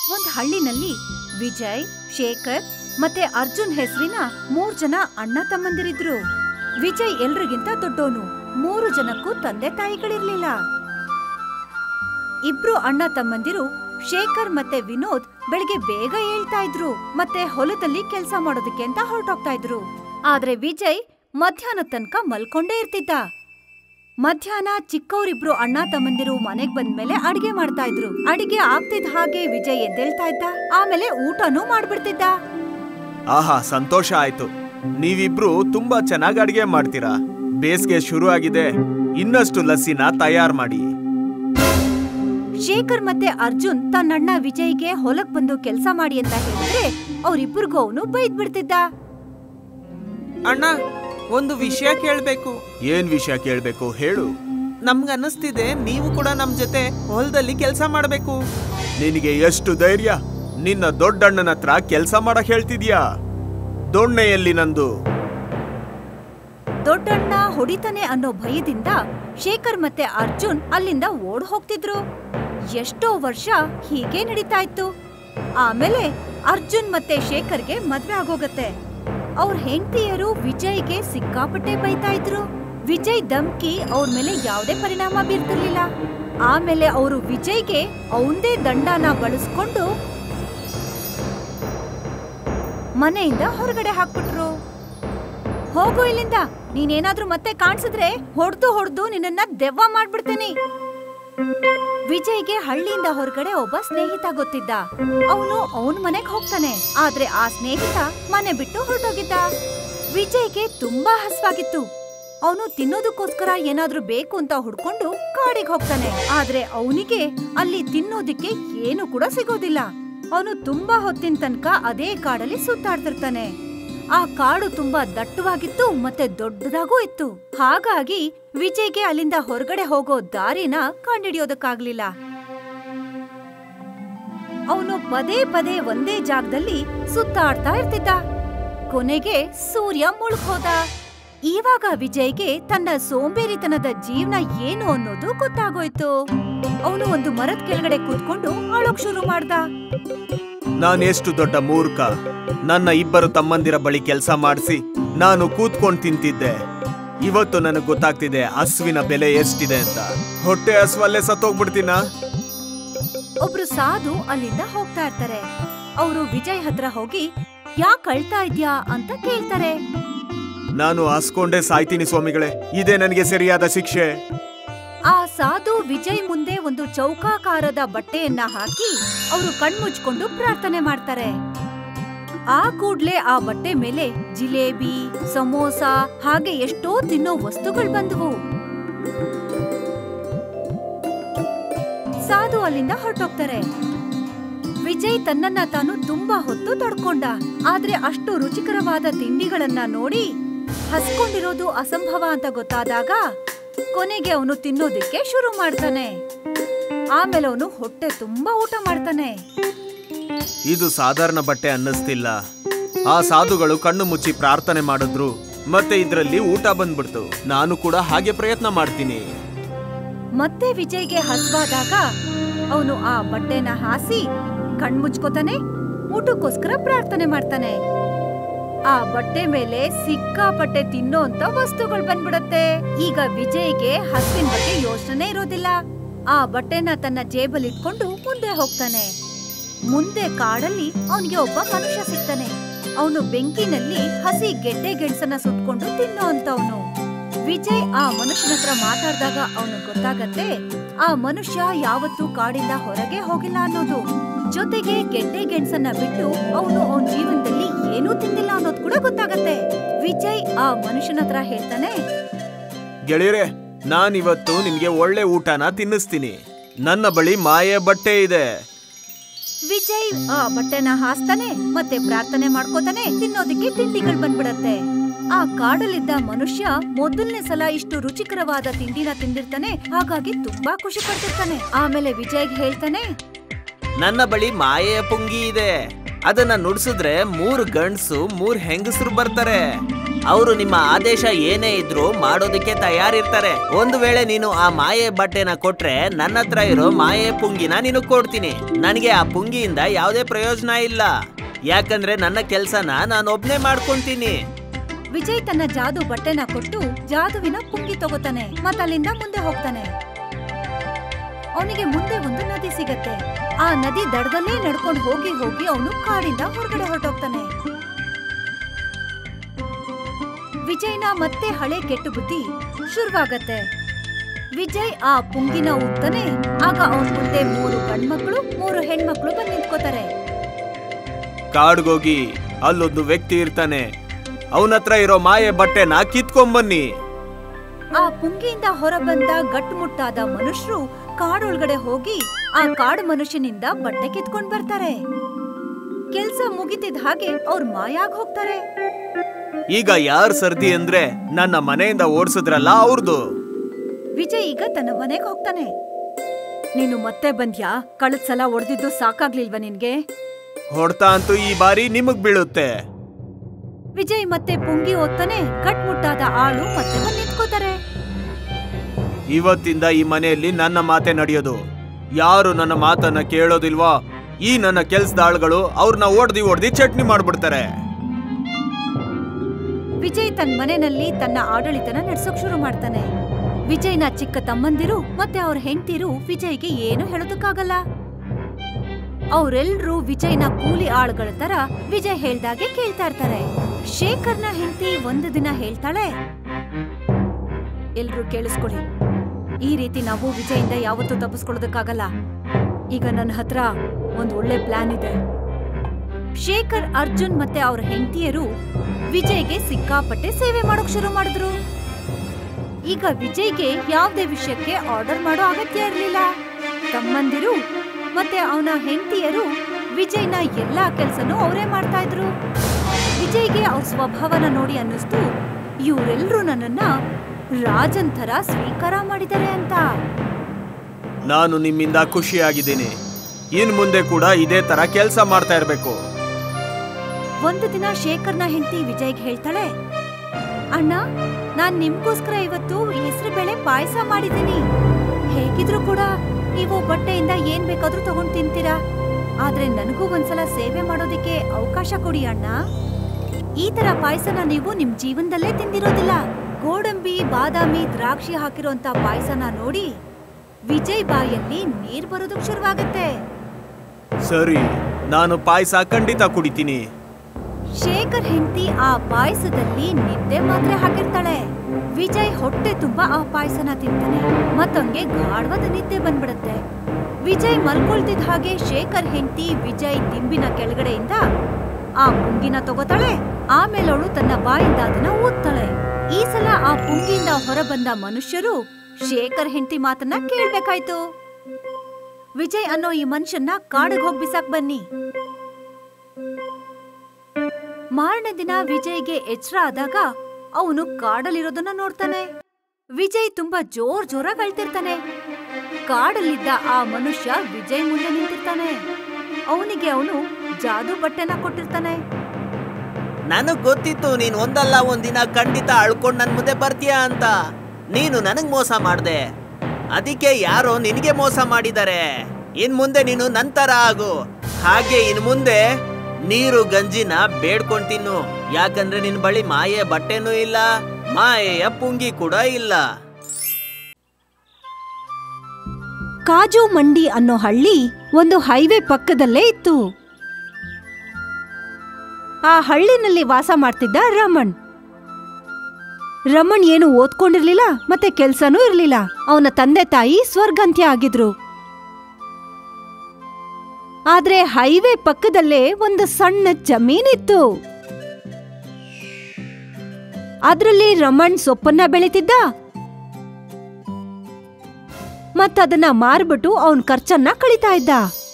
ಒಂದ್ ಹಳ್ಳಿನಲ್ಲಿ ವಿಜಯ್ ಶೇಖರ್ ಮತ್ತೆ ಅರ್ಜುನ್ ಹೆಸರಿನ ಮೂರ್ ಜನ ಅಣ್ಣ ತಮ್ಮಂದಿರಿದ್ರು ವಿಜಯ್ ಎಲ್ರಿಗಿಂತ ದೊಡ್ಡೋನು ಮೂರು ಜನಕ್ಕೂ ತಂದೆ ತಾಯಿಗಳಿರ್ಲಿಲ್ಲ ಇಬ್ರು ಅಣ್ಣ ತಮ್ಮಂದಿರು ಶೇಖರ್ ಮತ್ತೆ ವಿನೋದ್ ಬೆಳಿಗ್ಗೆ ಬೇಗ ಏಳ್ತಾ ಇದ್ರು ಮತ್ತೆ ಹೊಲದಲ್ಲಿ ಕೆಲ್ಸ ಮಾಡೋದಕ್ಕೆ ಅಂತ ಹೊರಟೋಗ್ತಾ ಇದ್ರು ಆದ್ರೆ ವಿಜಯ್ ಮಧ್ಯಾಹ್ನ ತನಕ ಮಲ್ಕೊಂಡೇ ಇರ್ತಿದ್ದ ಮಧ್ಯಾಹ್ನ ಚಿಕ್ಕವರಿಬ್ರು ಅಣ್ಣ ತಮ್ಮಂದಿರು ಮನೆಗ್ ಬಂದ್ಮೇಲೆ ಅಡಿಗೆ ಮಾಡ್ತಾ ಇದ್ರು ಅಡಿಗೆ ಆಗ್ತಿದ್ ಹಾಗೆ ವಿಜಯ್ ಎದ್ದೇಳ್ತಾ ಇದ್ದ ಆಮೇಲೆ ಊಟನೂ ಮಾಡ್ಬಿಡ್ತಿದ್ದ ಆಹಾ ಸಂತೋಷ ಆಯ್ತು ನೀವಿಬ್ರು ತುಂಬಾ ಚೆನ್ನಾಗಿ ಅಡಿಗೆ ಮಾಡ್ತೀರಾ ಬೇಸಿಗೆ ಶುರು ಆಗಿದೆ ಇನ್ನಷ್ಟು ಲಸ್ಸಿನ ತಯಾರ್ ಮಾಡಿ ಶೇಖರ್ ಮತ್ತೆ ಅರ್ಜುನ್ ತನ್ನಣ್ಣ ವಿಜಯ್ಗೆ ಹೊಲಕ್ ಬಂದು ಕೆಲ್ಸ ಮಾಡಿ ಅಂತ ಹೇಳಿದ್ರೆ ಅವ್ರಿಬ್ರಿಗೂ ಅವನು ಬೈದ್ ಬಿಡ್ತಿದ್ದ ಅಣ್ಣ ಒಂದು ವಿಷಯ ಕೇಳ್ಬೇಕು ಏನ್ ವಿಷಯ ಕೇಳ್ಬೇಕು ಹೇಳು ನಮ್ಗೆ ಅನ್ನಿಸ್ತಿದೆ ನೀವು ಕೂಡ ನಮ್ ಜೊತೆ ಹೊಲದಲ್ಲಿ ಕೆಲಸ ಮಾಡ್ಬೇಕು ನಿನಗೆ ಎಷ್ಟು ಧೈರ್ಯ ನಿನ್ನ ದೊಡ್ಡಣ್ಣನ ಹತ್ರ ಕೆಲ್ಸ ಮಾಡಕ್ ಹೇಳ್ತಿದ್ಯಾ ದೊಣ್ಣೆಯಲ್ಲಿ ನಂದು ದೊಡ್ಡಣ್ಣ ಹೊಡಿತಾನೆ ಅನ್ನೋ ಭಯದಿಂದ ಶೇಖರ್ ಮತ್ತೆ ಅರ್ಜುನ್ ಅಲ್ಲಿಂದ ಓಡ್ ಹೋಗ್ತಿದ್ರು ಎಷ್ಟೋ ವರ್ಷ ಹೀಗೆ ನಡೀತಾ ಇತ್ತು ಆಮೇಲೆ ಅರ್ಜುನ್ ಮತ್ತೆ ಶೇಖರ್ಗೆ ಮದ್ವೆ ಆಗೋಗತ್ತೆ ಅವ್ರ ಹೆಂಡತಿಯರು ವಿಜಯ್ಗೆ ಸಿಕ್ಕಾಪಟ್ಟೆ ಬೈತಾ ಇದ್ರು ವಿಜಯ್ ಧಮ್ಕಿ ಅವ್ರ ಮೇಲೆ ಯಾವುದೇ ಪರಿಣಾಮ ಬೀರ್ತಿರ್ಲಿಲ್ಲ ಆಮೇಲೆ ಅವರು ವಿಜಯ್ಗೆ ಅವಂದೇ ದಂಡನ ಬಳಸ್ಕೊಂಡು ಮನೆಯಿಂದ ಹೊರಗಡೆ ಹಾಕ್ಬಿಟ್ರು ಹೋಗು ಇಲ್ಲಿಂದ ನೀನೇನಾದ್ರೂ ಮತ್ತೆ ಕಾಣಿಸಿದ್ರೆ ಹೊಡ್ದು ಹೊಡ್ದು ನಿನ್ನನ್ನ ದೆವ್ವ ಮಾಡ್ಬಿಡ್ತೀನಿ ವಿಜಯ್ಗೆ ಹಳ್ಳಿಯಿಂದ ಹೊರಗಡೆ ಒಬ್ಬ ಸ್ನೇಹಿತ ಗೊತ್ತಿದ್ದ ಅವನು ಅವನ್ ಮನೆಗ್ ಹೋಗ್ತಾನೆ ಆದ್ರೆ ಆ ಸ್ನೇಹಿತ ಮನೆ ಬಿಟ್ಟು ಹೊರಟೋಗಿದ್ದ ವಿಜಯ್ಗೆ ತುಂಬಾ ಹಸ್ವಾಗಿತ್ತು ಅವನು ತಿನ್ನೋದಕ್ಕೋಸ್ಕರ ಏನಾದ್ರೂ ಬೇಕು ಅಂತ ಹುಡ್ಕೊಂಡು ಕಾಡಿಗೆ ಹೋಗ್ತಾನೆ ಆದ್ರೆ ಅವನಿಗೆ ಅಲ್ಲಿ ತಿನ್ನೋದಿಕ್ಕೆ ಏನು ಕೂಡ ಸಿಗೋದಿಲ್ಲ ಅವನು ತುಂಬಾ ಹೊತ್ತಿನ ತನಕ ಅದೇ ಕಾಡಲ್ಲಿ ಸುತ್ತಾಡ್ತಿರ್ತಾನೆ ಆ ಕಾಡು ತುಂಬಾ ದಟ್ಟವಾಗಿತ್ತು ಮತ್ತೆ ದೊಡ್ಡದಾಗೂ ಇತ್ತು ಹಾಗಾಗಿ ವಿಜಯ್ಗೆ ಅಲ್ಲಿಂದ ಹೊರಗಡೆ ಹೋಗೋ ದಾರಿನ ಕಂಡಿಡಿಯೋದಕ್ಕಾಗ್ಲಿಲ್ಲ ಅವನು ಪದೇ ಪದೇ ಒಂದೇ ಜಾಗದಲ್ಲಿ ಸುತ್ತಾಡ್ತಾ ಇರ್ತಿದ್ದ ಕೊನೆಗೆ ಸೂರ್ಯ ಮುಳುಗೋದ ಇವಾಗ ವಿಜಯ್ಗೆ ತನ್ನ ಸೋಂಬೇರಿತನದ ಜೀವನ ಏನು ಅನ್ನೋದು ಗೊತ್ತಾಗೋಯ್ತು ಅವನು ಒಂದು ಮರದ ಕೆಳಗಡೆ ಕೂತ್ಕೊಂಡು ಅಳೋಕ್ ಶುರು ಮಾಡ್ದ ನಾನೆಷ್ಟು ದೊಡ್ಡ ಮೂರ್ಖ ನನ್ನ ಇಬ್ಬರು ತಮ್ಮಂದಿರ ಬಳಿ ಕೆಲಸ ಮಾಡಿಸಿ ನಾನು ಕೂತ್ಕೊಂಡು ತಿಂತಿದ್ದೆ ಇವತ್ತು ನನಗೆ ಗೊತ್ತಾಗ್ತಿದೆ ಹಸುವಿನ ಬೆಲೆ ಎಷ್ಟಿದೆ ಅಂತ ಹೊಟ್ಟೆ ಹಸುವಲ್ಲೇ ಸತ್ತೋಗ್ಬಿಡ್ತೀನ ಒಬ್ರು ಸಾಧು ಅಲ್ಲಿಂದ ಹೋಗ್ತಾ ಇರ್ತಾರೆ ಅವರು ವಿಜಯ್ ಹತ್ರ ಹೋಗಿ ಯಾಕ್ ಅಳ್ತಾ ಇದ್ಯಾ ಅಂತ ಕೇಳ್ತಾರೆ ನಾನು ಹಸ್ಕೊಂಡೇ ಸಾಯ್ತೀನಿ ಸ್ವಾಮಿಗಳೇ ಇದೇ ನನಗೆ ಸರಿಯಾದ ಶಿಕ್ಷೆ ಆ ಸಾಧು ವಿಜಯ್ ಮುಂದೆ ಒಂದು ಚೌಕಾಕಾರದ ಬಟ್ಟೆಯನ್ನ ಹಾಕಿ ಅವರು ಕಣ್ಮುಚ್ಕೊಂಡು ಪ್ರಾರ್ಥನೆ ಮಾಡ್ತಾರೆ ಆ ಕೂಡ್ಲೆ ಆ ಬಟ್ಟೆ ಮೇಲೆ ಜಿಲೇಬಿ ಸಮೋಸ ಹಾಗೆ ಎಷ್ಟೋ ತಿನ್ನೋ ವಸ್ತುಗಳು ಬಂದವು ಸಾಧು ಅಲ್ಲಿಂದ ಹೊರಟೋಗ್ತಾರೆ ವಿಜಯ್ ತನ್ನನ್ನ ತಾನು ತುಂಬಾ ಹೊತ್ತು ತಡ್ಕೊಂಡ ಆದ್ರೆ ಅಷ್ಟು ರುಚಿಕರವಾದ ತಿಂಡಿಗಳನ್ನ ನೋಡಿ ಹಸ್ಕೊಂಡಿರೋದು ಅಸಂಭವ ಅಂತ ಗೊತ್ತಾದಾಗ ಕೊನೆಗೆ ಅವನು ತಿನ್ನೋದಿಕ್ಕೆ ಶುರು ಮಾಡ್ತಾನೆ ಆಮೇಲೆ ಅವನು ಹೊಟ್ಟೆ ತುಂಬಾ ಊಟ ಮಾಡ್ತಾನೆ ಇದು ಸಾಧಾರಣ ಬಟ್ಟೆ ಅನ್ನಿಸ್ತಿಲ್ಲ ಆ ಸಾಧುಗಳು ಕಣ್ಣು ಮುಚ್ಚಿ ಪ್ರಾರ್ಥನೆ ಮಾಡಿದ್ರು ಮತ್ತೆ ಇದರಲ್ಲಿ ಊಟ ಬಂದ್ಬಿಡ್ತು ನಾನು ಕೂಡ ಹಾಗೆ ಪ್ರಯತ್ನ ಮಾಡ್ತೀನಿ ಮತ್ತೆ ವಿಜಯ್ಗೆ ಹಸ್ವಾದಾಗ ಅವನು ಆ ಬಟ್ಟೆನ ಹಾಸಿ ಕಣ್ಮುಚ್ಕೋತಾನೆ ಊಟಕ್ಕೋಸ್ಕರ ಪ್ರಾರ್ಥನೆ ಮಾಡ್ತಾನೆ ಆ ಬಟ್ಟೆ ಮೇಲೆ ಸಿಕ್ಕಾಪಟ್ಟೆ ತಿನ್ನೋ ಅಂತ ವಸ್ತುಗಳು ಬಂದ್ಬಿಡತ್ತೆ ಈಗ ವಿಜಯ್ಗೆ ಹಸ್ವಿನ ಬಗ್ಗೆ ಯೋಚನೆ ಇರೋದಿಲ್ಲ ಆ ಬಟ್ಟೆನ ತನ್ನ ಜೇಬಲ್ಲಿ ಇಟ್ಕೊಂಡು ಮುಂದೆ ಹೋಗ್ತಾನೆ ಮುಂದೆ ಕಾಡಲ್ಲಿ ಅವನಿಗೆ ಒಬ್ಬ ಮನುಷ್ಯ ಸಿಗ್ತಾನೆ ಅವನು ಬೆಂಕಿನಲ್ಲಿ ಹಸಿ ಗೆಡ್ಡೆ ಗೆಣಸನ್ನ ಸುಟ್ಕೊಂಡು ತಿನ್ನೋ ಅಂತವನು ವಿಜಯ್ ಆ ಮನುಷ್ಯನ ಹತ್ರ ಮಾತಾಡ್ದಾಗ ಅವನು ಗೊತ್ತಾಗತ್ತೆ ಆ ಮನುಷ್ಯ ಯಾವತ್ತೂ ಕಾಡಿಂದ ಹೊರಗೆ ಹೋಗಿಲ್ಲ ಅನ್ನೋದು ಜೊತೆಗೆ ಗೆಡ್ಡೆ ಗೆಣಸನ್ನ ಬಿಟ್ಟು ಅವನು ಅವನ ಜೀವನದಲ್ಲಿ ಏನೂ ತಿಂದಿಲ್ಲ ಅನ್ನೋದು ಕೂಡ ಗೊತ್ತಾಗತ್ತೆ ವಿಜಯ್ ಆ ಮನುಷ್ಯನ ಹತ್ರ ಹೇಳ್ತಾನೆ ಗೆಳೆಯರೆ ನಾನಿವತ್ತು ನಿಮ್ಗೆ ಒಳ್ಳೆ ಊಟನ ತಿನ್ನಿಸ್ತೀನಿ ನನ್ನ ಬಳಿ ಮಾಯೆ ಬಟ್ಟೆ ಇದೆ ವಿಜಯ್ ಆ ಬಟ್ಟೆನ ಹಾಸ್ತಾನೆ ಮತ್ತೆ ಪ್ರಾರ್ಥನೆ ಮಾಡ್ಕೋತಾನೆ ತಿನ್ನೋದಿಕ್ಕೆ ತಿಂಡಿಗಳು ಬಂದ್ಬಿಡತ್ತೆ ಆ ಕಾಡಲ್ಲಿದ್ದ ಮನುಷ್ಯ ಮೊದಲನೇ ಸಲ ಇಷ್ಟು ರುಚಿಕರವಾದ ತಿಂಡಿನ ತಿಂದಿರ್ತಾನೆ ಹಾಗಾಗಿ ತುಂಬಾ ಖುಷಿ ಪಡ್ತಿರ್ತಾನೆ ಆಮೇಲೆ ವಿಜಯ್ಗೆ ಹೇಳ್ತಾನೆ ನನ್ನ ಬಳಿ ಮಾಯೆಯ ಪುಂಗಿ ಇದೆ ಅದನ್ನ ನುಡ್ಸಿದ್ರೆ ಮೂರು ಗಂಡ್ಸು ಮೂರ್ ಹೆಂಗಸರು ಬರ್ತಾರೆ ಅವರು ನಿಮ್ಮ ಆದೇಶ ಏನೇ ಇದ್ರೂ ಮಾಡೋದಕ್ಕೆ ತಯಾರಿರ್ತಾರೆ ಒಂದು ವೇಳೆ ನೀನು ಆ ಮಾಯೆ ಬಟ್ಟೆನ ಕೊಟ್ರೆ ನನ್ನ ಹತ್ರ ಇರೋ ಮಾಯೆ ಪುಂಗಿನ ನೀನು ಕೊಡ್ತೀನಿ ನನಗೆ ಆ ಪುಂಗಿಯಿಂದ ಯಾವುದೇ ಪ್ರಯೋಜನ ಇಲ್ಲ ಯಾಕಂದ್ರೆ ನನ್ನ ಕೆಲ್ಸನ ನಾನು ಒಬ್ನೇ ಮಾಡ್ಕೊಂತೀನಿ ವಿಜಯ್ ತನ್ನ ಜಾದು ಬಟ್ಟೆನ ಕೊಟ್ಟು ಜಾದುವಿನ ಪುಂಗಿ ತಗೋತಾನೆ ಮತ್ತ ಅಲ್ಲಿಂದ ಮುಂದೆ ಹೋಗ್ತಾನೆ ಅವನಿಗೆ ಮುಂದೆ ಒಂದು ನದಿ ಸಿಗತ್ತೆ ಆ ನದಿ ದಡದಲ್ಲೇ ನಡ್ಕೊಂಡು ಹೋಗಿ ಹೋಗಿ ಅವನು ಕಾಡಿಂದ ಹೊರಗಡೆ ಹೊರಟೋಗ್ತಾನೆ ವಿಜಯ್ನ ಮತ್ತೆ ಹಳೆ ಕೆಟ್ಟು ಬುದ್ಧಿ ಶುರುವಾಗತ್ತೆ ವಿಜಯ್ ಆ ಪುಂಗಿನ ಊದ್ತಾನೆ ಆಗ ಅವನ ಮುಂದೆ ಮೂರು ಗಂಡ್ಮಕ್ಳು ಮೂರು ಹೆಣ್ಮಕ್ಳು ಬಂದು ನಿಂತ್ಕೋತಾರೆ ಕಾಡ್ಗೋಗಿ ಅಲ್ಲೊಂದು ವ್ಯಕ್ತಿ ಇರ್ತಾನೆ ಅವನತ್ರ ಇರೋ ಮಾಯೆ ಬಟ್ಟೆನ ಕಿತ್ಕೊಂಬನ್ನಿ ಆ ಪುಂಗಿಯಿಂದ ಹೊರಬಂದ ಗಟ್ಟುಮುಟ್ಟಾದ ಮನುಷ್ಯರು ಕಾಡೊಳಗಡೆ ಹೋಗಿ ಆ ಕಾಡು ಮನುಷ್ಯನಿಂದ ಬಟ್ಟೆ ಕಿತ್ಕೊಂಡ್ ಬರ್ತಾರೆ ಕೆಲ್ಸ ಮುಗಿತಿದ ಹಾಗೆ ಅವ್ರು ಮಾಯಾಗ್ ಹೋಗ್ತಾರೆ ಈಗ ಯಾರ್ ಸರ್ದಿ ಅಂದ್ರೆ ನನ್ನ ಮನೆಯಿಂದ ಓಡ್ಸಿದ್ರಲ್ಲ ಅವ್ರದ್ದು ವಿಜಯ್ ಈಗ ತನ್ನ ಮನೆಗೆ ಹೋಗ್ತಾನೆ ನೀನು ಮತ್ತೆ ಬಂದ್ಯಾ ಕಳೆದ ಸಲ ಒಡೆದಿದ್ದು ಸಾಕಾಗ್ಲಿಲ್ವಾ ನಿನ್ಗೆ ಹೊಡ್ತಾ ಅಂತೂ ಈ ಬಾರಿ ನಿಮಗ್ ಬೀಳುತ್ತೆ ವಿಜಯ್ ಮತ್ತೆ ಪುಂಗಿ ಓದ್ತಾನೆ ಗಟ್ಮುಟ್ಟಾದ ಆಳು ಮತ್ತೆ ಬಂದ್ ನಿಂತ್ಕೋತಾರೆ ಇವತ್ತಿಂದ ಈ ಮನೆಯಲ್ಲಿ ನನ್ನ ಮಾತೆ ನಡೆಯೋದು ಯಾರು ನನ್ನ ಮಾತನ್ನ ಕೇಳೋದಿಲ್ವೋ ಈ ನನ್ನ ಕೆಲ್ಸದ ಆಳುಗಳು ಅವ್ರನ್ನ ಓಡ್ದಿ ಓಡ್ದಿ ಚಟ್ನಿ ಮಾಡ್ಬಿಡ್ತಾರೆ ವಿಜಯ್ ತನ್ನ ಮನೆಯಲ್ಲಿ ತನ್ನ ಆಡಳಿತನ ನಡ್ಸೋಕ್ ಶುರು ಮಾಡ್ತಾನೆ ವಿಜಯ್ನ ಚಿಕ್ಕ ತಮ್ಮಂದಿರು ಮತ್ತೆ ಅವ್ರ ಹೆಂಡತಿರು ವಿಜಯ್ಗೆ ಏನು ಹೇಳೋದಕ್ಕಾಗಲ್ಲ ಅವರೆಲ್ರೂ ವಿಜಯ್ನ ಕೂಲಿ ಆಳುಗಳ ತರ ವಿಜಯ್ ಹೇಳ್ದಾಗೆ ಕೇಳ್ತಾ ಇರ್ತಾರೆ ಶೇಖರ್ನ ಹೆಂಡತಿ ಒಂದು ದಿನ ಹೇಳ್ತಾಳೆ ಎಲ್ರೂ ಕೇಳಿಸ್ಕೊಳ್ಳಿ ಈ ರೀತಿ ನಾವು ವಿಜಯಿಂದ ಯಾವತ್ತೂ ತಪ್ಪಿಸ್ಕೊಳ್ಳೋದಕ್ಕಾಗಲ್ಲ ಈಗ ನನ್ನ ಹತ್ರ ಒಂದ್ ಒಳ್ಳೆ ಪ್ಲಾನ್ ಇದೆ ಶೇಖರ್ ಅರ್ಜುನ್ ಮತ್ತೆ ಅವ್ರ ಹೆಂಡತಿಯರು ವಿಜಯ್ಗೆ ಸಿಕ್ಕಾಪಟ್ಟೆ ಸೇವೆ ಮಾಡೋಕ್ ಶುರು ಮಾಡಿದ್ರು ಈಗ ವಿಜಯ್ಗೆ ಯಾವ್ದೇ ವಿಷಯಕ್ಕೆ ಆರ್ಡರ್ ಮಾಡೋ ಅಗತ್ಯ ಇರಲಿಲ್ಲ ತಮ್ಮಂದಿರು ಮತ್ತೆ ಅವನ ಹೆಂಡತಿಯರು ವಿಜಯ್ನ ಎಲ್ಲಾ ಕೆಲ್ಸನೂ ಅವರೇ ಮಾಡ್ತಾ ಇದ್ರು ವಿಜಯ್ಗೆ ಅವ್ರ ಸ್ವಭಾವನ ನೋಡಿ ಅನ್ನಿಸ್ತು ಇವರೆಲ್ರೂ ನನ್ನನ್ನ ರಾಜನ್ ಥರ ಸ್ವೀಕಾರ ಮಾಡಿದ್ದಾರೆ ಅಂತ ನಾನು ನಿಮ್ಮಿಂದ ಖುಷಿಯಾಗಿದ್ದೀನಿ ಇನ್ ಮುಂದೆ ಕೂಡ ಇದೇ ತರ ಕೆಲಸ ಮಾಡ್ತಾ ಇರ್ಬೇಕು ಒಂದು ದಿನ ಶೇಖರ್ನ ಹೆಂಡತಿ ವಿಜಯ್ಗೆ ಹೇಳ್ತಾಳೆ ಅಣ್ಣ ನಾನ್ ನಿಮ್ಗೋಸ್ಕರ ಇವತ್ತು ಹೆಸರು ಬೇಳೆ ಪಾಯಸ ಮಾಡಿದ್ದೀನಿ ಹೇಗಿದ್ರು ಕೂಡ ನೀವು ಬಟ್ಟೆಯಿಂದ ಏನ್ ಬೇಕಾದ್ರೂ ತಗೊಂಡ್ ತಿಂತೀರಾ ಆದ್ರೆ ನನಗೂ ಒಂದ್ಸಲ ಸೇವೆ ಮಾಡೋದಕ್ಕೆ ಅವಕಾಶ ಕೊಡಿ ಅಣ್ಣ ಈ ತರ ಪಾಯಸನ ನೀವು ನಿಮ್ ಜೀವನದಲ್ಲೇ ತಿಂದಿರೋದಿಲ್ಲ ಗೋಡಂಬಿ ಬಾದಾಮಿ ದ್ರಾಕ್ಷಿ ಹಾಕಿರೋಂತ ಪಾಯಸನ ನೋಡಿ ವಿಜಯ್ ಬಾಯಲ್ಲಿ ನೀರ್ ಬರೋದಕ್ ಶುರುವಾಗತ್ತೆ ಸರಿ ನಾನು ಪಾಯಸ ಖಂಡಿತ ಕುಡಿತೀನಿ ಶೇಖರ್ ಹೆಂಡತಿ ಆ ಪಾಯಸದಲ್ಲಿ ನಿದ್ದೆ ಮಾತ್ರೆ ಹಾಕಿರ್ತಾಳೆ ವಿಜಯ್ ಹೊಟ್ಟೆ ತುಂಬಾ ಆ ಪಾಯಸನ ತಿಂತಾನೆ ಮತ್ತೊಂಗೆ ಗಾಢವಾದ ನಿದ್ದೆ ಬಂದ್ಬಿಡತ್ತೆ ವಿಜಯ್ ಮಲ್ಕೊಳ್ತಿದ್ ಹಾಗೆ ಶೇಖರ್ ಹೆಂಡತಿ ವಿಜಯ್ ದಿಂಬಿನ ಕೆಳಗಡೆಯಿಂದ ಆ ಪುಂಗಿನ ತಗೋತಾಳೆ ಆಮೇಲೆ ಅವಳು ತನ್ನ ಬಾಯಿಂದ ಅದನ್ನ ಊದ್ತಾಳೆ ಈ ಸಲ ಆ ಪುಂಗಿಯಿಂದ ಹೊರಬಂದ ಮನುಷ್ಯರು ಶೇಖರ್ ಹೆಂಡತಿ ಮಾತನ್ನ ಕೇಳ್ಬೇಕಾಯ್ತು ವಿಜಯ್ ಅನ್ನೋ ಈ ಮನುಷ್ಯನ್ನ ಕಾಡಿಗೆ ಹೋಗ್ ಬಿಸಾಕ್ ಬನ್ನಿ ಮಾರನೇ ದಿನ ವಿಜಯ್ಗೆ ಎಚ್ಚರ ಆದಾಗ ಅವನು ಕಾಡಲ್ಲಿರೋದನ್ನ ನೋಡ್ತಾನೆ ವಿಜಯ್ ತುಂಬಾ ಜೋರ್ ಜೋರಾಗಿ ಅಳ್ತಿರ್ತಾನೆ ಕಾಡಲ್ಲಿದ್ದ ಆ ಮನುಷ್ಯ ವಿಜಯ್ ಮುಂದೆ ನಿಂತಿರ್ತಾನೆ ಅವನಿಗೆ ಅವನು ಜಾದು ಬಟ್ಟೆನ ಕೊಟ್ಟಿರ್ತಾನೆ ನನಗ್ ಗೊತ್ತಿತ್ತು ನೀನ್ ಒಂದಲ್ಲ ಒಂದಿನ ಖಂಡಿತ ಅಳ್ಕೊಂಡ್ ನನ್ ಮುಂದೆ ಬರ್ತೀಯ ಅಂತ ನೀನು ನನಗ್ ಮೋಸ ಮಾಡ್ದೆ ಅದಕ್ಕೆ ಯಾರೋ ನಿನಗೆ ಮೋಸ ಮಾಡಿದ್ದಾರೆ ಇನ್ ಮುಂದೆ ನೀನು ನಂತರ ಆಗು ಹಾಗೆ ಇನ್ ಮುಂದೆ ನೀರು ಗಂಜಿನ ಬೇಡ್ಕೊಂಡ್ ತಿನ್ನು ಯಾಕಂದ್ರೆ ನಿನ್ ಬಳಿ ಮಾಯೆ ಬಟ್ಟೆನೂ ಇಲ್ಲ ಮಾಯೆಯ ಪುಂಗಿ ಕೂಡ ಇಲ್ಲ ಕಾಜು ಮಂಡಿ ಅನ್ನೋ ಹಳ್ಳಿ ಒಂದು ಹೈವೇ ಪಕ್ಕದಲ್ಲೇ ಇತ್ತು ಆ ಹಳ್ಳಿನಲ್ಲಿ ವಾಸ ಮಾಡ್ತಿದ್ದ ರಮಣ್ ರಮಣ್ ಏನು ಓದ್ಕೊಂಡಿರ್ಲಿಲ್ಲ ಮತ್ತೆ ಕೆಲ್ಸನೂ ಇರ್ಲಿಲ್ಲ ಅವನ ತಂದೆ ತಾಯಿ ಸ್ವರ್ಗಂತ್ಯ ಆಗಿದ್ರು ಆದ್ರೆ ಹೈವೇ ಪಕ್ಕದಲ್ಲೇ ಒಂದು ಸಣ್ಣ ಜಮೀನಿತ್ತು ಅದ್ರಲ್ಲಿ ರಮಣ್ ಸೊಪ್ಪನ್ನ ಬೆಳಿತಿದ್ದ ಮತ್ತದನ್ನ ಮಾರ್ಬಿಟ್ಟು ಅವನ್ ಖರ್ಚನ್ನ ಕಳಿತಾ ಇದ್ದ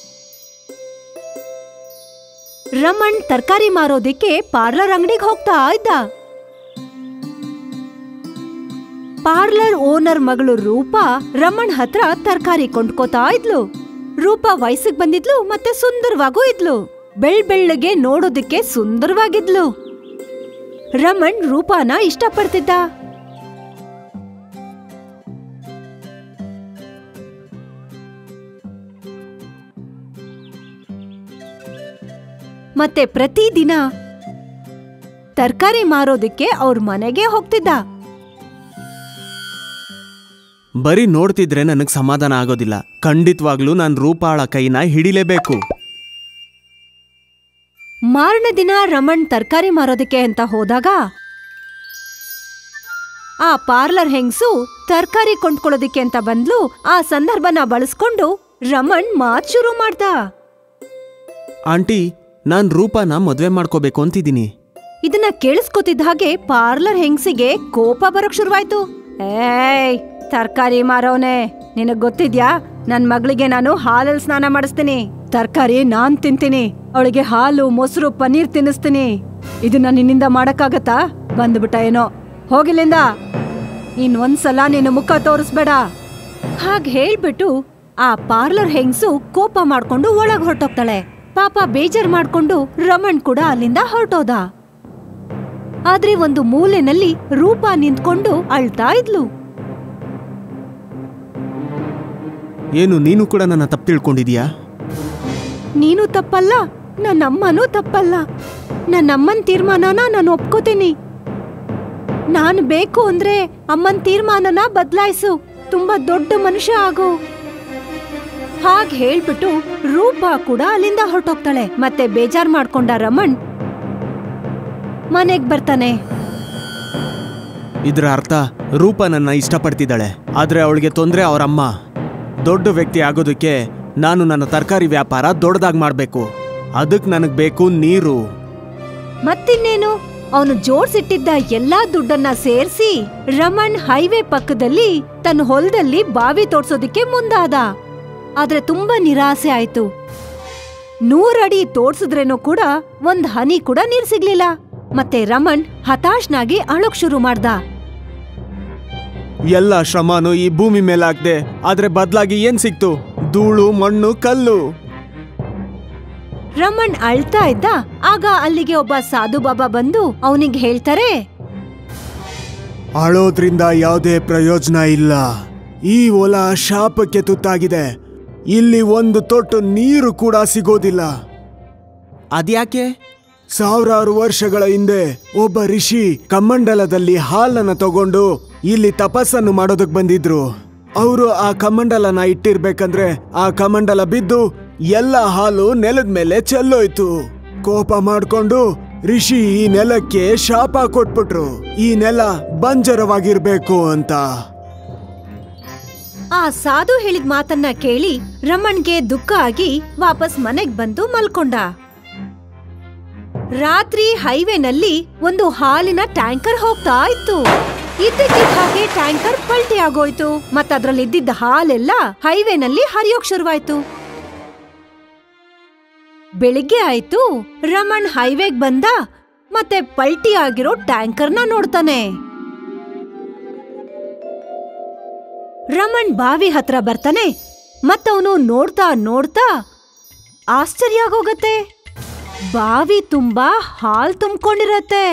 ರಮಣ್ ತರಕಾರಿ ಮಾರೋದಿಕ್ಕೆ ಪಾರ್ಲರ್ ಅಂಗಡಿಗೆ ಹೋಗ್ತಾ ಇದ್ದ ಪಾರ್ಲರ್ ಓನರ್ ಮಗಳು ರೂಪಾ ರಮಣ್ ಹತ್ರ ತರಕಾರಿ ಕೊಂಡ್ಕೋತಾ ಇದ್ಲು ರೂಪಾ ವಯಸ್ಸಿಗೆ ಬಂದಿದ್ಲು ಮತ್ತೆ ಸುಂದರವಾಗೂ ಇದ್ಲು ಬೆಳ್ ಬೆಳ್ಳಗೆ ನೋಡೋದಕ್ಕೆ ಸುಂದರವಾಗಿದ್ಲು ರಮಣ್ ರೂಪಾನ ಇಷ್ಟಪಡ್ತಿದ್ದ ಮತ್ತೆ ಪ್ರತಿದಿನ ತರಕಾರಿ ಮಾರೋದಕ್ಕೆ ಅವ್ರ ಮನೆಗೆ ಹೋಗ್ತಿದ್ದ ಬರೀ ನೋಡ್ತಿದ್ರೆ ನನಗ್ ಸಮಾಧಾನ ಆಗೋದಿಲ್ಲ ಖಂಡಿತವಾಗ್ಲೂ ನಾನು ರೂಪಾಳ ಕೈನ ಹಿಡಿಲೇಬೇಕು ಮಾರನೇ ದಿನ ರಮಣ್ ತರಕಾರಿ ಮಾರೋದಕ್ಕೆ ಅಂತ ಹೋದಾಗ ಆ ಪಾರ್ಲರ್ ಹೆಂಗ್ಸು ತರಕಾರಿ ಕೊಂಡ್ಕೊಳ್ಳೋದಿಕ್ಕೆ ಅಂತ ಬಂದ್ಲು ಆ ಸಂದರ್ಭನ ಬಳಸ್ಕೊಂಡು ರಮಣ್ ಮಾತ್ ಶುರು ಮಾಡ್ದ ಆಂಟಿ ನಾನ್ ರೂಪಾನ ಮದ್ವೆ ಮಾಡ್ಕೋಬೇಕು ಅಂತಿದ್ದೀನಿ ಇದನ್ನ ಕೇಳಿಸ್ಕೊತಿದ್ದ ಹಾಗೆ ಪಾರ್ಲರ್ ಹೆಂಗ್ಸಿಗೆ ಕೋಪ ಬರೋಕ್ ಶುರುವಾಯ್ತು ಏಯ್ ತರ್ಕಾರಿ ಮಾರೋನೆ ನಿನಗ್ ಗೊತ್ತಿದ್ಯಾ ನನ್ ಮಗಳಿಗೆ ನಾನು ಹಾಲಲ್ಲಿ ಸ್ನಾನ ಮಾಡಿಸ್ತೀನಿ ತರ್ಕಾರಿ ನಾನ್ ತಿಂತೀನಿ ಅವಳಿಗೆ ಹಾಲು ಮೊಸರು ಪನ್ನೀರ್ ತಿನ್ನಿಸ್ತೀನಿ ಇದನ್ನ ನಿನ್ನಿಂದ ಮಾಡಕ್ಕಾಗತ್ತಾ ಬಂದ್ಬಿಟ್ಟ ಏನೋ ಹೋಗಿಲ್ಲಿಂದ ಇನ್ನೊಂದ್ಸಲ ನಿನ್ನ ಮುಖ ತೋರಿಸ್ಬೇಡ ಹಾಗ್ ಹೇಳ್ಬಿಟ್ಟು ಆ ಪಾರ್ಲರ್ ಹೆಂಗ್ಸು ಕೋಪ ಮಾಡ್ಕೊಂಡು ಒಳಗ್ ಹೊರಟೋಗ್ತಾಳೆ ಪಾಪ ಬೇಜಾರ್ ಮಾಡ್ಕೊಂಡು ರಮಣ್ ಕೂಡ ಅಲ್ಲಿಂದ ಹೊರಟೋದ ಆದ್ರೆ ಒಂದು ಮೂಲೆನಲ್ಲಿ ರೂಪಾ ನಿಂತ್ಕೊಂಡು ಅಳ್ತಾ ಇದ್ಲು ಏನು ನೀನು ಕೂಡ ನನ್ನ ತಪ್ಪು ತಿಳ್ಕೊಂಡಿದೀಯಾ ನೀನು ತಪ್ಪಲ್ಲ ನನ್ನಮ್ಮನೂ ತಪ್ಪಲ್ಲ ನನ್ನಮ್ಮನ್ ತೀರ್ಮಾನನ ನಾನು ಒಪ್ಕೋತೀನಿ ನಾನು ಬೇಕು ಅಂದ್ರೆ ಅಮ್ಮನ್ ತೀರ್ಮಾನನ ಬದಲಾಯಿಸು ತುಂಬಾ ದೊಡ್ಡ ಮನುಷ್ಯ ಆಗು ಹಾಗ್ ಹೇಳ್ಬಿಟ್ಟು ರೂಪಾ ಕೂಡ ಅಲ್ಲಿಂದ ಹೊರಟೋಗ್ತಾಳೆ ಮತ್ತೆ ಬೇಜಾರ್ ಮಾಡ್ಕೊಂಡ ರಮಣ್ ಮನೆಗ್ ಬರ್ತಾನೆ ಇದ್ರ ಅರ್ಥ ರೂಪ ನನ್ನ ಇಷ್ಟಪಡ್ತಿದ್ದಾಳೆ ಆದ್ರೆ ಅವಳಿಗೆ ತೊಂದ್ರೆ ಅವರಮ್ಮ ದೊಡ್ಡ ವ್ಯಕ್ತಿ ಆಗೋದಕ್ಕೆ ನಾನು ನನ್ನ ತರಕಾರಿ ವ್ಯಾಪಾರ ದೊಡ್ಡದಾಗಿ ಮಾಡಬೇಕು ಅದಕ್ಕೆ ನನಗೆ ಬೇಕು ನೀರು ಮತ್ತಿನ್ನೇನು ಅವನು ಜೋಡ್ಸಿಟ್ಟಿದ್ದ ಎಲ್ಲಾ ದುಡ್ಡನ್ನ ಸೇರ್ಸಿ ರಮಣ್ ಹೈವೇ ಪಕ್ಕದಲ್ಲಿ ತನ್ನ ಹೊಲದಲ್ಲಿ ಬಾವಿ ತೋಡ್ಸೋದಿಕ್ಕೆ ಮುಂದಾದ ಆದ್ರೆ ತುಂಬಾ ನಿರಾಸೆ ಆಯ್ತು ನೂರಡಿ ತೋಡ್ಸಿದ್ರೇನೂ ಕೂಡ ಒಂದ್ ಹನಿ ಕೂಡ ನೀರ್ ಸಿಗ್ಲಿಲ್ಲ ಮತ್ತೆ ರಮಣ್ ಹತಾಶ್ನಾಗಿ ಅಳೋಕ್ ಶುರು ಮಾಡ್ದ ಎಲ್ಲ ಶ್ರಮನು ಈ ಭೂಮಿ ಮೇಲೆ ಹಾಕ್ದೆ ಆದ್ರೆ ಬದಲಾಗಿ ಏನ್ ಸಿಕ್ತು ಧೂಳು ಮಣ್ಣು ಕಲ್ಲು ರಮಣ್ ಅಳ್ತಾ ಇದ್ದ ಆಗ ಅಲ್ಲಿಗೆ ಒಬ್ಬ ಸಾಧು ಬಾಬಾ ಬಂದು ಅವನಿಗೆ ಹೇಳ್ತಾರೆ ಅಳೋದ್ರಿಂದ ಯಾವುದೇ ಪ್ರಯೋಜನ ಇಲ್ಲ ಈ ಹೊಲ ಶಾಪಕ್ಕೆ ತುತ್ತಾಗಿದೆ ಇಲ್ಲಿ ಒಂದು ತೊಟ್ಟು ನೀರು ಕೂಡ ಸಿಗೋದಿಲ್ಲ ಅದ್ಯಾಕೆ ಸಾವಿರಾರು ವರ್ಷಗಳ ಹಿಂದೆ ಒಬ್ಬ ಋಷಿ ಕಮಂಡಲದಲ್ಲಿ ಹಾಲನ್ನ ತಗೊಂಡು ಇಲ್ಲಿ ತಪಸ್ಸನ್ನು ಮಾಡೋದಕ್ ಬಂದಿದ್ರು ಅವರು ಆ ಕಮಂಡಲನ ಇಟ್ಟಿರ್ಬೇಕಂದ್ರೆ ಆ ಕಮಂಡಲ ಬಿದ್ದು ಎಲ್ಲ ಹಾಲು ನೆಲದ ಮೇಲೆ ಚೆಲ್ಲೋಯ್ತು ಕೋಪ ಮಾಡ್ಕೊಂಡು ಋಷಿ ಈ ನೆಲಕ್ಕೆ ಶಾಪ ಕೊಟ್ಬಿಟ್ರು ಈ ನೆಲ ಬಂಜರವಾಗಿರ್ಬೇಕು ಅಂತ ಆ ಸಾಧು ಹೇಳಿದ ಮಾತನ್ನ ಕೇಳಿ ರಮಣ್ಗೆ ದುಃಖ ಆಗಿ ವಾಪಸ್ ಮನೆಗ್ ಬಂದು ಮಲ್ಕೊಂಡ ರಾತ್ರಿ ಹೈವೇನಲ್ಲಿ ಒಂದು ಹಾಲಿನ ಟ್ಯಾಂಕರ್ ಹೋಗ್ತಾ ಇತ್ತು ಇದ್ದಕ್ಕಿದ್ದ ಹಾಗೆ ಟ್ಯಾಂಕರ್ ಪಲ್ಟಿ ಆಗೋಯ್ತು ಮತ್ತದ್ರಲ್ಲಿ ಇದ್ದಿದ್ದ ಹಾಲೆಲ್ಲ ಹೈವೇನಲ್ಲಿ ಹರಿಯೋಕ್ ಶುರುವಾಯ್ತು ಬೆಳಿಗ್ಗೆ ಆಯ್ತು ರಮಣ್ ಹೈವೇಗ್ ಬಂದ ಮತ್ತೆ ಪಲ್ಟಿ ಆಗಿರೋ ಟ್ಯಾಂಕರ್ನ ನೋಡ್ತಾನೆ ರಮಣ್ ಬಾವಿ ಹತ್ರ ಬರ್ತಾನೆ ಮತ್ತವನು ನೋಡ್ತಾ ನೋಡ್ತಾ ಆಶ್ಚರ್ಯ ಆಗೋಗತ್ತೆ ಬಾವಿ ತುಂಬಾ ಹಾಲ್ ತುಂಬ್ಕೊಂಡಿರತ್ತೆ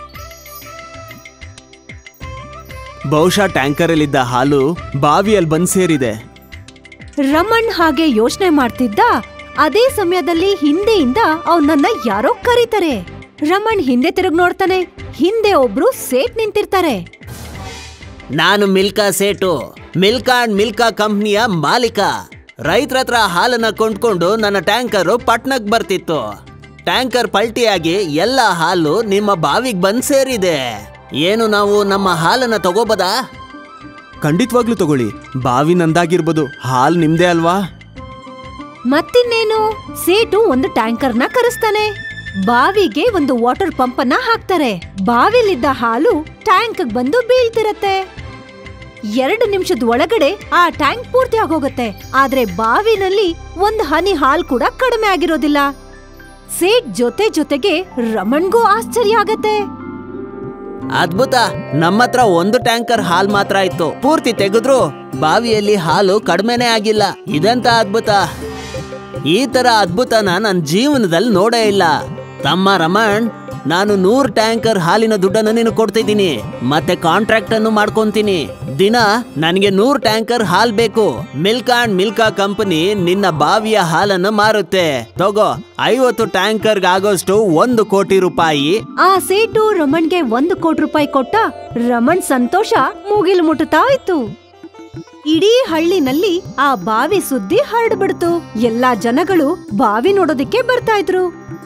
ಬಹುಶಃ ಟ್ಯಾಂಕರಲ್ಲಿದ್ದ ಹಾಲು ಬಾವಿಯಲ್ಲಿ ಬಂದ್ ಸೇರಿದೆ ರಮಣ್ ಹಾಗೆ ಯೋಚನೆ ಮಾಡ್ತಿದ್ದ ಅದೇ ಸಮಯದಲ್ಲಿ ಹಿಂದೆಯಿಂದ ಅವನನ್ನ ಯಾರೋ ಕರೀತಾರೆ ರಮಣ್ ಹಿಂದೆ ತಿರುಗ್ ನೋಡ್ತಾನೆ ಹಿಂದೆ ಒಬ್ರು ಸೇಟ್ ನಿಂತಿರ್ತಾರೆ ನಾನು ಮಿಲ್ಕಾ ಸೇಟು ಮಿಲ್ಕಾ ಅಂಡ್ ಮಿಲ್ಕಾ ಕಂಪ್ನಿಯ ಮಾಲೀಕ ರೈತರ ಹತ್ರ ಹಾಲನ್ನ ಕೊಂಡ್ಕೊಂಡು ನನ್ನ ಟ್ಯಾಂಕರು ಪಟ್ನಕ್ ಬರ್ತಿತ್ತು ಟ್ಯಾಂಕರ್ ಪಲ್ಟಿಯಾಗಿ ಎಲ್ಲ ಹಾಲು ನಿಮ್ಮ ಬಾವಿಗೆ ಬಂದ್ ಸೇರಿದೆ ಏನು ನಾವು ನಮ್ಮ ಹಾಲನ್ನ ತಗೋಬೋದಾ ಖಂಡಿತವಾಗ್ಲೂ ತಗೊಳ್ಳಿ ಬಾವಿ ನಂದಾಗಿರ್ಬೋದು ಹಾಲ್ ನಿಮ್ದೇ ಅಲ್ವಾ ಮತ್ತಿನ್ನೇನು ಸೇಟು ಒಂದು ಟ್ಯಾಂಕರ್ನ ಕರೆಸ್ತಾನೆ ಬಾವಿಗೆ ಒಂದು ವಾಟರ್ ಪಂಪ್ ಅನ್ನ ಹಾಕ್ತಾರೆ ಬಾವಿಲಿದ್ದ ಹಾಲು ಟ್ಯಾಂಕ್ ಬಂದು ಬೀಳ್ತಿರತ್ತೆ ಎರಡು ನಿಮಿಷದ ಒಳಗಡೆ ಆ ಟ್ಯಾಂಕ್ ಪೂರ್ತಿ ಆಗೋಗತ್ತೆ ಆದ್ರೆ ಬಾವಿನಲ್ಲಿ ಒಂದ್ ಹನಿ ಹಾಲ್ ಕೂಡ ಕಡಿಮೆ ಆಗಿರೋದಿಲ್ಲ ಸೇಟ್ ಜೊತೆ ಜೊತೆಗೆ ರಮಣ್ಗೂ ಆಶ್ಚರ್ಯ ಆಗತ್ತೆ ಅದ್ಭುತ ನಮ್ಮ ಹತ್ರ ಒಂದು ಟ್ಯಾಂಕರ್ ಹಾಲ್ ಮಾತ್ರ ಇತ್ತು ಪೂರ್ತಿ ತೆಗೆದ್ರು ಬಾವಿಯಲ್ಲಿ ಹಾಲು ಕಡಿಮೆನೇ ಆಗಿಲ್ಲ ಇದೆಂತ ಅದ್ಭುತ ಈ ತರ ಅದ್ಭುತನ ನನ್ನ ಜೀವನದಲ್ಲಿ ನೋಡೇ ಇಲ್ಲ ತಮ್ಮ ರಮಣ್ ನಾನು ನೂರ್ ಟ್ಯಾಂಕರ್ ಹಾಲಿನ ದುಡ್ಡನ್ನು ನೀನು ಕೊಡ್ತಿದ್ದೀನಿ ಮತ್ತೆ ಕಾಂಟ್ರಾಕ್ಟ್ ಅನ್ನು ಮಾಡ್ಕೊಂತೀನಿ ದಿನ ನನಗೆ ನೂರ್ ಟ್ಯಾಂಕರ್ ಹಾಲ್ ಬೇಕು ಮಿಲ್ಕ್ ಅಂಡ್ ಮಿಲ್ಕಾ ಕಂಪನಿ ನಿನ್ನ ಬಾವಿಯ ಹಾಲನ್ನು ಮಾರುತ್ತೆ ತಗೋ ಐವತ್ತು ಟ್ಯಾಂಕರ್ ಆಗೋಷ್ಟು ಒಂದು ಕೋಟಿ ರೂಪಾಯಿ ಆ ಸೇಟು ರಮಣ್ಗೆ ಒಂದು ಕೋಟಿ ರೂಪಾಯಿ ಕೊಟ್ಟ ರಮಣ್ ಸಂತೋಷ ಮುಗಿಲು ಮುಟ್ಟುತ್ತಾ ಇತ್ತು ಇಡೀ ಹಳ್ಳಿನಲ್ಲಿ ಆ ಬಾವಿ ಸುದ್ದಿ ಹರಡ್ಬಿಡ್ತು ಎಲ್ಲಾ ಜನಗಳು ಬಾವಿ ನೋಡೋದಿಕ್ಕೆ ಬರ್ತಾ ಇದ್ರು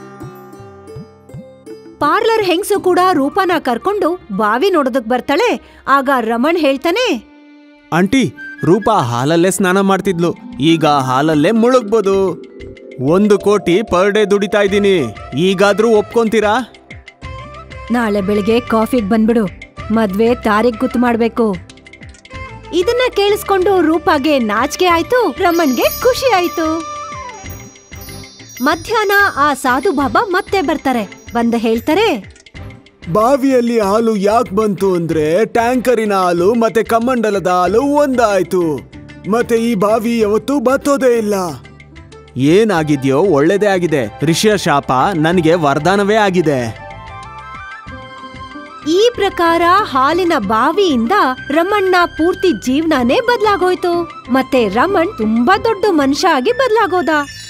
ಪಾರ್ಲರ್ ಹೆಂಗ್ಸು ಕೂಡ ರೂಪಾನ ಕರ್ಕೊಂಡು ಬಾವಿ ನೋಡೋದಕ್ ಬರ್ತಾಳೆ ಆಗ ರಮಣ್ ಹೇಳ್ತಾನೆ ಆಂಟಿ ರೂಪಾ ಹಾಲಲ್ಲೇ ಸ್ನಾನ ಮಾಡ್ತಿದ್ಲು ಈಗ ಹಾಲಲ್ಲೇ ಮುಳುಗ್ಬೋದು ಒಂದು ಕೋಟಿ ಪರ್ ಡೇ ದುಡಿತಾ ಇದ್ದೀನಿ ಈಗಾದ್ರೂ ಒಪ್ಕೊಂತೀರಾ ನಾಳೆ ಬೆಳಿಗ್ಗೆ ಕಾಫಿಗ್ ಬಂದ್ಬಿಡು ಮದ್ವೆ ತಾರೀಖ್ ಗುರ್ತು ಮಾಡ್ಬೇಕು ಇದನ್ನ ಕೇಳಿಸ್ಕೊಂಡು ರೂಪಾಗೆ ನಾಚಿಕೆ ಆಯ್ತು ರಮಣ್ಗೆ ಖುಷಿ ಆಯ್ತು ಮಧ್ಯಾಹ್ನ ಆ ಸಾಧು ಬಾಬಾ ಮತ್ತೆ ಬರ್ತಾರೆ ಬಂದ ಹೇಳ್ತಾರೆ ಬಾವಿಯಲ್ಲಿ ಹಾಲು ಯಾಕೆ ಬಂತು ಅಂದ್ರೆ ಟ್ಯಾಂಕರಿನ ಹಾಲು ಮತ್ತೆ ಕಮ್ಮಂಡಲದ ಹಾಲು ಒಂದಾಯ್ತು ಮತ್ತೆ ಈ ಬಾವಿ ಯಾವತ್ತೂ ಬತ್ತೋದೇ ಇಲ್ಲ ಏನಾಗಿದ್ಯೋ ಒಳ್ಳೇದೇ ಆಗಿದೆ ಋಷಿಯ ಶಾಪ ನನಗೆ ವರದಾನವೇ ಆಗಿದೆ ಈ ಪ್ರಕಾರ ಹಾಲಿನ ಬಾವಿಯಿಂದ ರಮಣ್ಣ ಪೂರ್ತಿ ಜೀವನನೇ ಬದಲಾಗೋಯ್ತು ಮತ್ತೆ ರಮಣ್ ತುಂಬಾ ದೊಡ್ಡ ಮನುಷ್ಯ ಆಗಿ ಬದಲಾಗೋದ